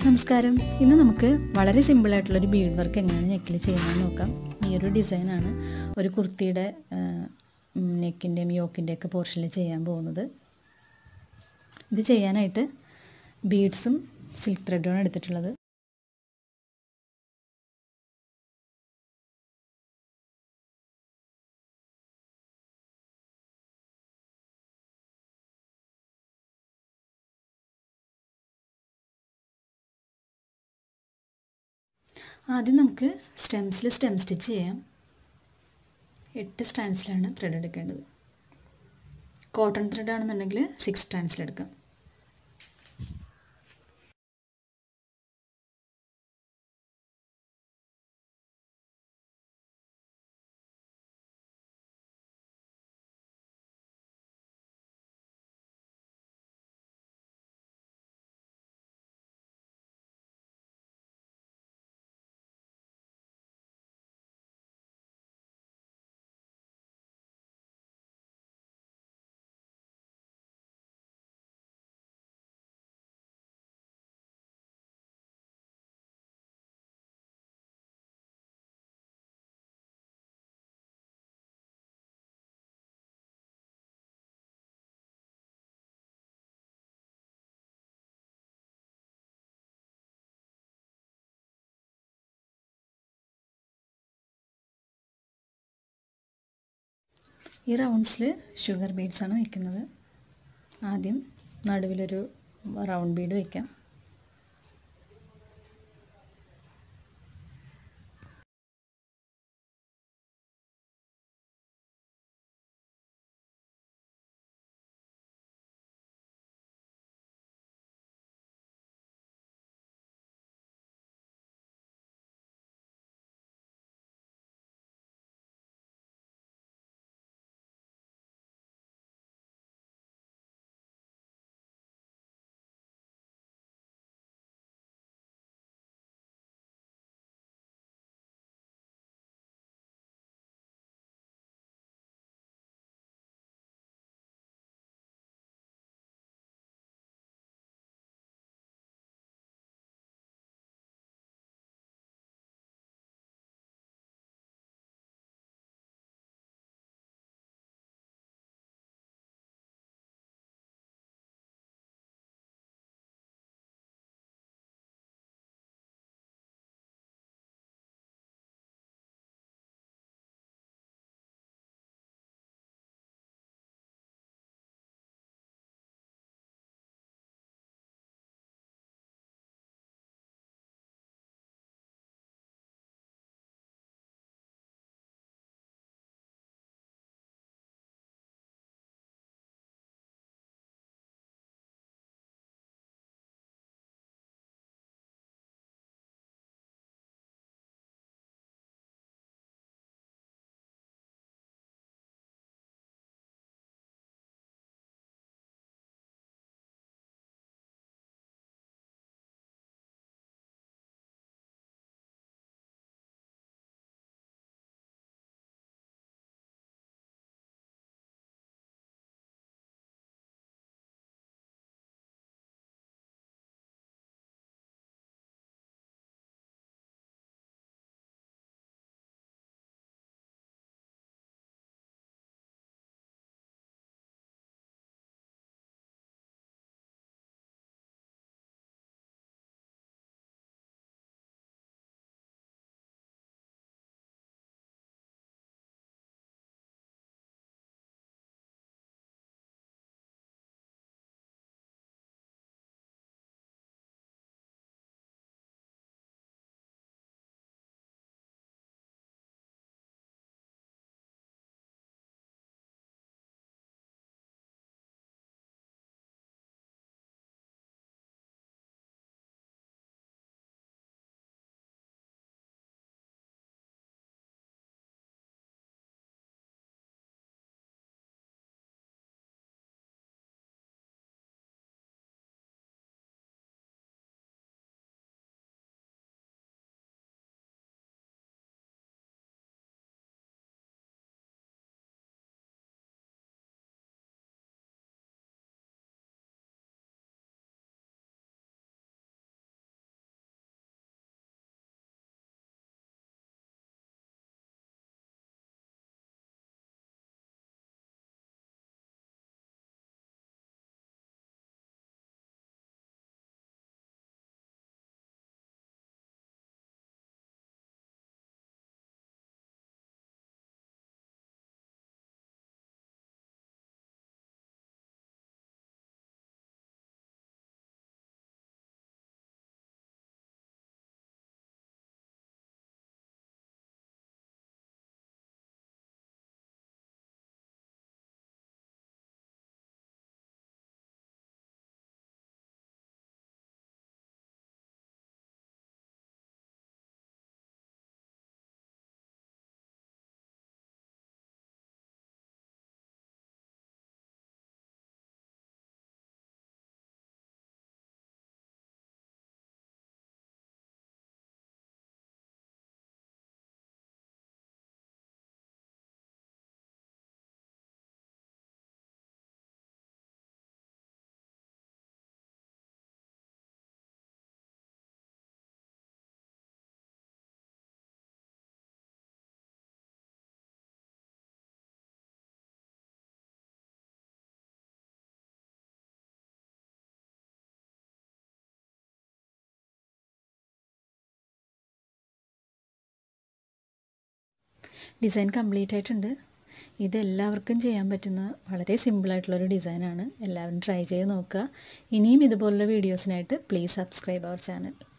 നമസ്കാരം ഇന്ന് നമുക്ക് വളരെ സിമ്പിളായിട്ടുള്ളൊരു ബീഡ് വർക്ക് എങ്ങനെയാണ് നെക്കിൽ ചെയ്യുന്നതെന്ന് നോക്കാം ഈ ഒരു ഡിസൈനാണ് ഒരു കുർത്തിയുടെ നെക്കിൻ്റെയും യോക്കിൻ്റെയൊക്കെ പോർഷനിൽ ചെയ്യാൻ പോകുന്നത് ഇത് ചെയ്യാനായിട്ട് ബീഡ്സും സിൽക്ക് ത്രെഡുമാണ് എടുത്തിട്ടുള്ളത് ആദ്യം നമുക്ക് സ്റ്റെംസിൽ സ്റ്റെം സ്റ്റിച്ച് ചെയ്യാം എട്ട് സ്റ്റാൻസിലാണ് ത്രെഡ് എടുക്കേണ്ടത് കോട്ടൺ ത്രെഡ് ആണെന്നുണ്ടെങ്കിൽ സിക്സ് സ്റ്റാൻസിലെടുക്കാം ഈ റൗണ്ട്സിൽ ഷുഗർ ബീഡ്സാണ് വയ്ക്കുന്നത് ആദ്യം നടുവിലൊരു റൗണ്ട് ബീഡ് വയ്ക്കാം ഡിസൈൻ കംപ്ലീറ്റ് ആയിട്ടുണ്ട് ഇത് എല്ലാവർക്കും ചെയ്യാൻ പറ്റുന്ന വളരെ സിമ്പിളായിട്ടുള്ളൊരു ഡിസൈനാണ് എല്ലാവരും ട്രൈ ചെയ്ത് നോക്കുക ഇനിയും ഇതുപോലുള്ള വീഡിയോസിനായിട്ട് പ്ലീസ് സബ്സ്ക്രൈബ് അവർ ചാനൽ